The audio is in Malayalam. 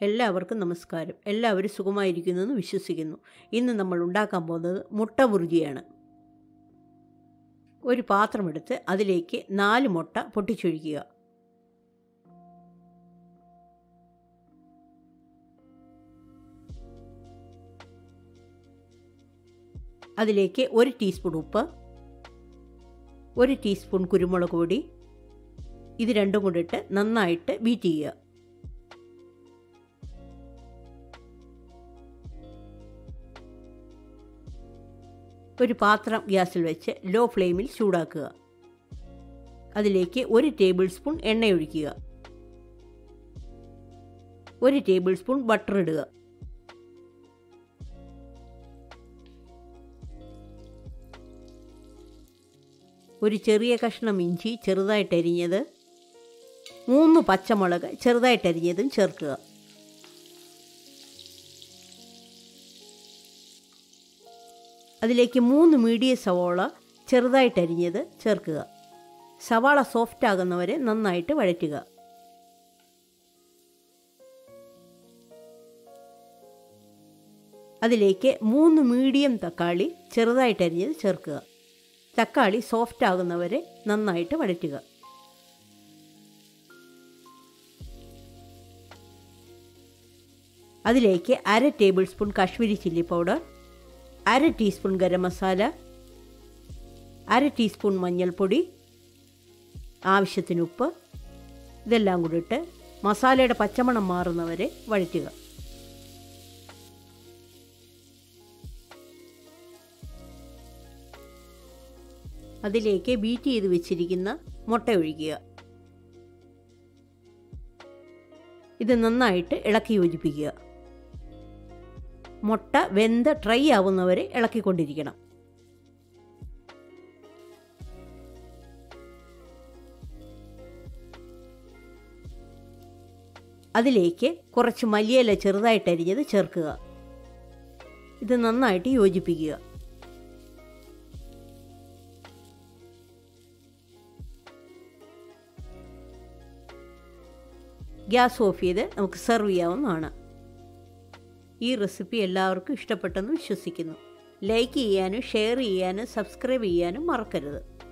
എല്ലാവർക്കും നമസ്കാരം എല്ലാവരും സുഖമായിരിക്കുന്നെന്ന് വിശ്വസിക്കുന്നു ഇന്ന് നമ്മൾ ഉണ്ടാക്കാൻ പോകുന്നത് മുട്ട ബുർജിയാണ് ഒരു പാത്രമെടുത്ത് അതിലേക്ക് നാല് മുട്ട പൊട്ടിച്ചൊഴിക്കുക അതിലേക്ക് ഒരു ടീസ്പൂൺ ഉപ്പ് ഒരു ടീസ്പൂൺ കുരുമുളക് പൊടി ഇത് രണ്ടും കൂടിയിട്ട് നന്നായിട്ട് ബീറ്റ് ചെയ്യുക ഒരു പാത്രം ഗ്യാസിൽ വെച്ച് ലോ ഫ്ലെയിമിൽ ചൂടാക്കുക അതിലേക്ക് ഒരു ടേബിൾ സ്പൂൺ എണ്ണ ഒഴിക്കുക ഒരു ടേബിൾ സ്പൂൺ ബട്ടർ ഇടുക ഒരു ചെറിയ കഷ്ണം ഇഞ്ചി ചെറുതായിട്ട് അരിഞ്ഞത് മൂന്ന് പച്ചമുളക് ചെറുതായിട്ട് അരിഞ്ഞതും ചേർക്കുക അതിലേക്ക് മൂന്ന് മീഡിയം സവാള ചെറുതായിട്ട് അരിഞ്ഞത് ചേർക്കുക സവാള സോഫ്റ്റ് ആകുന്നവരെ നന്നായിട്ട് വഴറ്റുക അതിലേക്ക് മൂന്ന് മീഡിയം തക്കാളി ചെറുതായിട്ട് അരിഞ്ഞത് ചേർക്കുക തക്കാളി സോഫ്റ്റ് ആകുന്നവരെ നന്നായിട്ട് വഴറ്റുക അതിലേക്ക് അര tablespoon Kashmiri chilli powder അര ടീസ്പൂൺ ഗരം മസാല അര ടീസ്പൂൺ മഞ്ഞൾപ്പൊടി ആവശ്യത്തിന് ഉപ്പ് ഇതെല്ലാം കൂടി ഇട്ട് മസാലയുടെ പച്ചമണം മാറുന്നവരെ വഴറ്റുക അതിലേക്ക് ബീറ്റ് ചെയ്ത് വെച്ചിരിക്കുന്ന മുട്ട ഒഴിക്കുക ഇത് നന്നായിട്ട് ഇളക്കി യോജിപ്പിക്കുക മുട്ട വെന്ത് ട്രൈ ആവുന്നവരെ ഇളക്കിക്കൊണ്ടിരിക്കണം അതിലേക്ക് കുറച്ച് മല്ലിയില ചെറുതായിട്ട് അരിഞ്ഞത് ചേർക്കുക ഇത് നന്നായിട്ട് യോജിപ്പിക്കുക ഗ്യാസ് ഓഫ് ചെയ്ത് നമുക്ക് സെർവ് ചെയ്യാവുന്നതാണ് ഈ റെസിപ്പി എല്ലാവർക്കും ഇഷ്ടപ്പെട്ടെന്ന് വിശ്വസിക്കുന്നു ലൈക്ക് ചെയ്യാനും ഷെയർ ചെയ്യാനും സബ്സ്ക്രൈബ് ചെയ്യാനും മറക്കരുത്